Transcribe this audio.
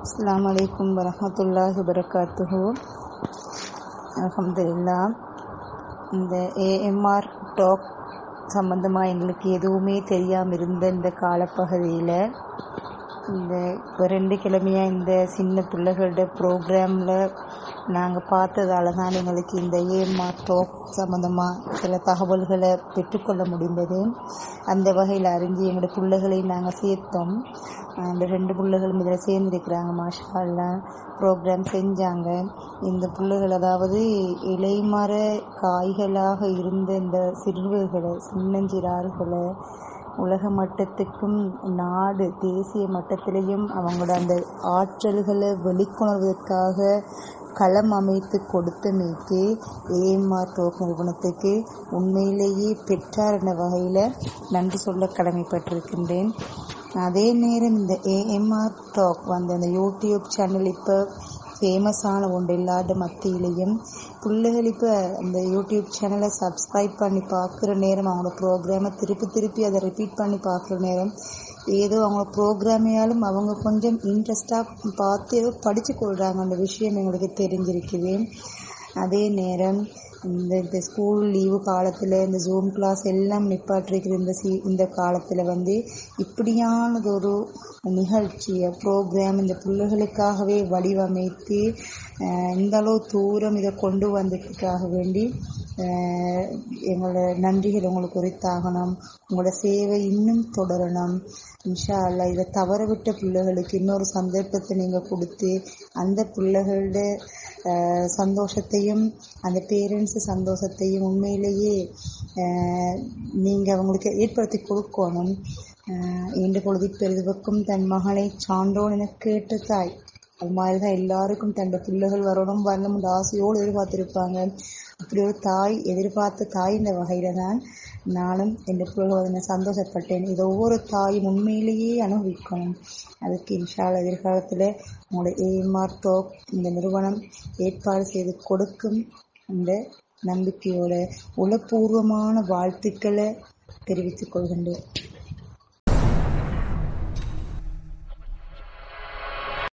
அஸ்ஸலாமு அலைக்கும் வரஹ்மத்துல்லாஹி வபரகாத்துஹு அல்ஹம்துலில்லா இந்த ஏஎம்ஆர் டாக் சம்மந்தமாக எங்களுக்கு எதுவுமே தெரியாமல் இருந்த இந்த காலப்பகுதியில் இந்த இப்போ ரெண்டு கிழமையாக இந்த சின்ன பிள்ளைகளோட ப்ரோக்ராமில் நாங்கள் பார்த்ததால தான் எங்களுக்கு இந்த ஏஎம்ஆர் டாக் சம்மந்தமாக சில தகவல்களை பெற்றுக்கொள்ள முடிந்தது அந்த வகையில் அறிஞ்சு எங்களோட பிள்ளைகளை நாங்கள் சேர்த்தோம் அந்த ரெண்டு பிள்ளைகளும் இதில் சேர்ந்துருக்கிறாங்க மாஷா அல்லா ப்ரோக்ராம் செஞ்சாங்க இந்த பிள்ளைகள் அதாவது இலைமர காய்களாக இருந்த இந்த சிறுவர்களை சின்னஞ்சிறார்களை உலக மட்டத்துக்கும் நாடு தேசிய மட்டத்திலையும் அவங்களோட அந்த ஆற்றல்களை வெளிக்கொணர்வதற்காக களம் அமைத்து கொடுத்தமைக்கு ஏஎம்ஆர் டோக் நிறுவனத்துக்கு உண்மையிலேயே பெற்றார் என்ற வகையில் நன்றி சொல்ல கடமைப்பட்டிருக்கின்றேன் அதே நேரம் இந்த ஏஎம்ஆர் டாக் வந்த அந்த யூடியூப் சேனல் இப்போ ஃபேமஸான ஒன்று இல்லாத மத்தியிலையும் பிள்ளைகள் இப்போ அந்த யூடியூப் சேனலை சப்ஸ்கிரைப் பண்ணி பார்க்குற நேரம் அவங்களோட ப்ரோக்ராமை திருப்பி திருப்பி அதை ரிப்பீட் பண்ணி பார்க்குற நேரம் ஏதோ அவங்க ப்ரோக்ராமையாலும் அவங்க கொஞ்சம் இன்ட்ரெஸ்டாக பார்த்து ஏதோ படித்து கொள்கிறாங்க அந்த விஷயம் எங்களுக்கு தெரிஞ்சிருக்குது அதே நேரம் இந்த இந்த ஸ்கூல் லீவு காலத்தில் இந்த ஜூம் கிளாஸ் எல்லாம் நிப்பாட்டிருக்கிற இந்த சி இந்த காலத்தில் வந்து இப்படியானது ஒரு நிகழ்ச்சியை ப்ரோக்ராம் இந்த பிள்ளைகளுக்காகவே வடிவமைத்து இந்த அளவு தூரம் இதை கொண்டு வந்ததுக்காக வேண்டி எங்களோட நன்றிகள் உங்களுக்கு உரித்தாகணும் உங்களோட சேவை இன்னும் தொடரணும் இன்ஷா அல்லா இதை தவற விட்ட பிள்ளைகளுக்கு இன்னொரு சந்தர்ப்பத்தை நீங்கள் கொடுத்து அந்த பிள்ளைகளோட சந்தோஷத்தையும் அந்த பேரண்ட்ஸு சந்தோஷத்தையும் உண்மையிலேயே நீங்கள் அவங்களுக்கு ஏற்படுத்தி கொடுக்கணும் இன்று பொழுது பெரிதுவக்கும் தன் மகனை சான்றோன் என கேட்ட தாய் அது மாதிரி தான் எல்லாருக்கும் தன்னோட பிள்ளைகள் வரணும் வரணும் ஆசையோடு எதிர்பார்த்துருப்பாங்க அப்படி ஒரு தாய் எதிர்பார்த்த தாய் இந்த வகையில் தான் நானும் என் பிள்ளைகள் வந்து சந்தோஷப்பட்டேன் இதை ஒவ்வொரு தாயும் உண்மையிலேயே அனுபவிக்கணும் அதுக்கு இன்ஷால் எதிர்காலத்தில் உங்களோட ஏஎம்ஆர் டோக் இந்த நிறுவனம் ஏற்பாடு செய்து கொடுக்கும் அந்த நம்பிக்கையோட உளப்பூர்வமான வாழ்த்துக்களை தெரிவித்துக் கொள்கின்றேன்